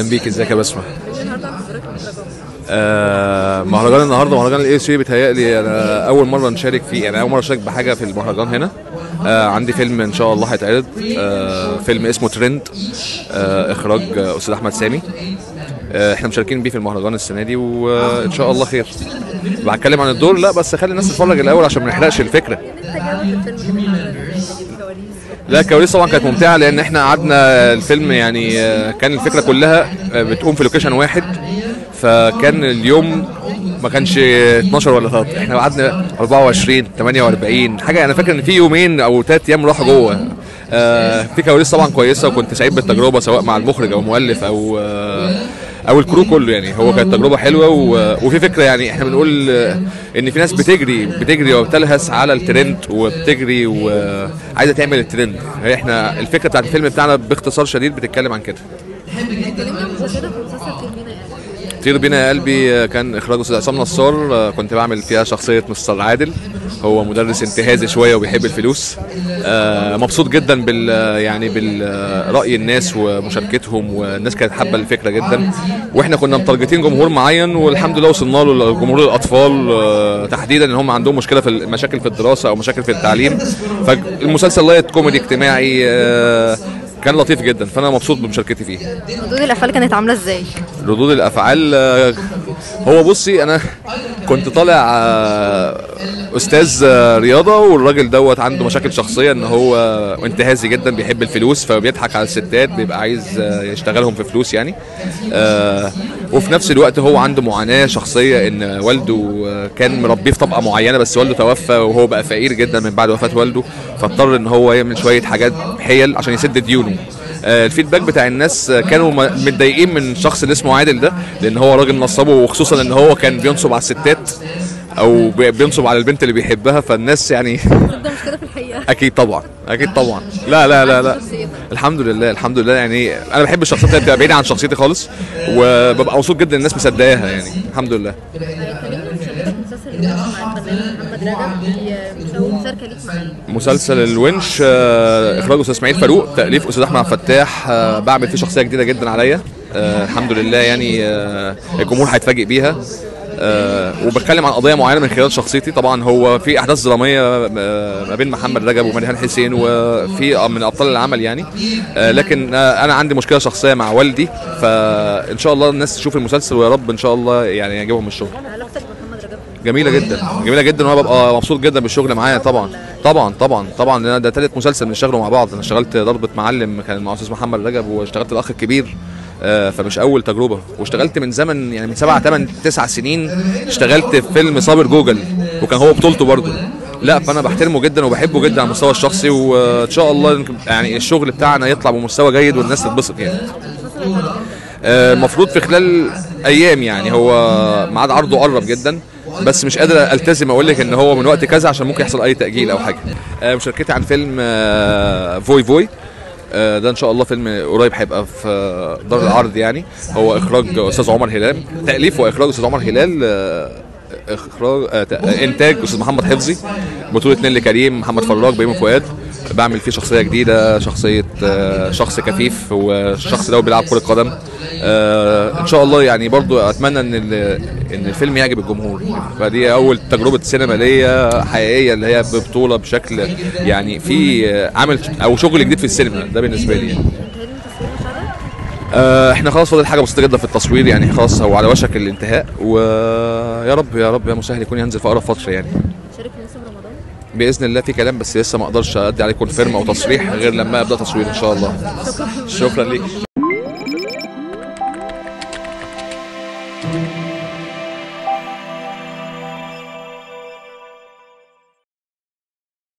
اهلا بيك ازيك يا بسمه النهارده عم حضرتك مهرجان آه مهرجان النهارده مهرجان الاي سي بيتهيألي انا اول مره نشارك فيه يعني اول مره اشارك بحاجه في المهرجان هنا آه عندي فيلم ان شاء الله هيتعرض آه فيلم اسمه ترند آه اخراج آه، استاذ احمد سامي آه احنا مشاركين بيه في المهرجان السنه دي وان شاء الله خير بتكلم عن الدور لا بس خلي الناس تتفرج الاول عشان ما نحرقش الفكره انت جوه الفيلم كده الكواليس لا الكواليس طبعا كانت ممتعه لان احنا قعدنا الفيلم يعني آه، كان الفكره كلها آه، بتقوم في لوكيشن واحد فكان اليوم ما كانش 12 ولا 13 احنا قعدنا 24 48 حاجه انا فاكر ان في يومين او ثلاث ايام راحوا جوه آه، في كواليس طبعا كويسه وكنت سعيد بالتجربه سواء مع المخرج او المؤلف او آه، او الكرو كله يعني هو كانت تجربه حلوه و... وفي فكره يعني احنا بنقول آه، ان في ناس بتجري بتجري وبتلهس على الترند وبتجري وعايزه تعمل الترند هي احنا الفكره بتاعت الفيلم بتاعنا باختصار شديد بتتكلم عن كده اتكلمنا عن مسلسلات في مسلسل طير بينا يعني طير بينا يا قلبي آه، كان اخراج استاذ عصام نصار آه، كنت بعمل فيها شخصيه مستر عادل هو مدرس انتهازي شويه وبيحب الفلوس آه، مبسوط جدا بال يعني بالراي الناس ومشاركتهم والناس كانت حابه الفكره جدا واحنا كنا متارجتين جمهور معين والحمد لله وصلنا له جمهور الاطفال آه، تحديدا ان هم عندهم مشكله في المشاكل في الدراسه او مشاكل في التعليم فالمسلسل لايت كوميدي اجتماعي آه، كان لطيف جدا فانا مبسوط بمشاركتي فيه ردود الافعال كانت عامله ازاي؟ ردود الافعال آه، هو بصي انا كنت طالع آه، استاذ آه، رياضه والراجل دوت عنده مشاكل شخصيه ان هو انتهازي جدا بيحب الفلوس فبيضحك على الستات بيبقى عايز آه، يشتغلهم في فلوس يعني آه، وفي نفس الوقت هو عنده معاناه شخصيه ان والده آه، كان مربيه في طبقه معينه بس والده توفى وهو بقى فقير جدا من بعد وفاه والده فاضطر ان هو يعمل شويه حاجات حيل عشان يسد ديونه آه، الفيدباك بتاع الناس آه، كانوا م- متضايقين من الشخص اللي اسمه عادل ده لان هو راجل نصابه وخصوصا ان هو كان بينصب على الستات او بي- بينصب على البنت اللي بيحبها فالناس يعني ده مش كده في الحقيقه اكيد طبعا اكيد طبعا لا لا لا لا الحمد لله الحمد لله يعني انا بحب الشخصيات اللي بتبقى بعيده عن شخصيتي خالص وببقى مبسوط جدا الناس مصدقاها يعني الحمد لله اتكلمنا عن مشاركتك في مسلسل الونش مع الفنان محمد رجب دي اول مشاركه ليك معاه مسلسل الونش آه، اخراج استاذ اسماعيل فاروق تاليف استاذ احمد عبد الفتاح آه، بعمل فيه شخصيه جديده جدا عليا آه، الحمد لله يعني آه، الجمهور هيتفاجئ بيها آه، وبتكلم عن قضيه معينه من خلال شخصيتي طبعا هو في احداث دراميه آه، ما بين محمد رجب ومريهان حسين وفي من ابطال العمل يعني آه، لكن آه، انا عندي مشكله شخصيه مع والدي فان شاء الله الناس تشوف المسلسل ويا رب ان شاء الله يعني يعجبهم الشغل علاقتك بمحمد رجب جميله جدا جميله جدا وانا ببقى مبسوط جدا بالشغل معاه طبعا طبعا طبعا طبعا لأن ده ثالث مسلسل بنشتغله مع بعض انا اشتغلت ضربه معلم كان مع استاذ محمد رجب واشتغلت الاخ الكبير آه، فمش اول تجربه واشتغلت من زمن يعني من سبعة ثمان تسع سنين اشتغلت في فيلم صابر جوجل وكان هو بطولته برضه لا فانا بحترمه جدا وبحبه جدا على المستوى الشخصي وان شاء الله يعني الشغل بتاعنا يطلع بمستوى جيد والناس تتبسط يعني آه، المفروض في خلال ايام يعني هو ميعاد عرضه قرب جدا بس مش قادر التزم اقول لك ان هو من وقت كذا عشان ممكن يحصل اي تاجيل او حاجه آه، مشاركتي عن فيلم آه، فوي فوي آه، ده ان شاء الله فيلم قريب هيبقى في آه، دار العرض يعني هو اخراج استاذ عمر هلال تاليف واخراج استاذ عمر هلال آه، اخراج آه، ت- آه، انتاج استاذ محمد حفظي بطوله نيلي كريم محمد فراج بيومي فؤاد بعمل فيه شخصيه جديده شخصيه آه، شخص كفيف والشخص ده بيلعب كره قدم آه، ان شاء الله يعني برضو اتمنى ان ال- ان الفيلم يعجب الجمهور فدي اول تجربه سينما ليا حقيقيه اللي هي ببطوله بشكل يعني في آه، عمل او شغل جديد في السينما ده بالنسبه لي يعني. متهيألي تصوير مساعده آه، احنا خلاص فاضل حاجه بسيطه جدا في التصوير يعني خلاص هو على وشك الانتهاء ويا رب يا رب يا مسهل يكون ينزل في اقرب فتره يعني شارك في موسم رمضان باذن الله في كلام بس لسه ما اقدرش ادي عليه كونفيرم او تصريح غير لما ابدا تصوير ان شاء الله شكرا ليك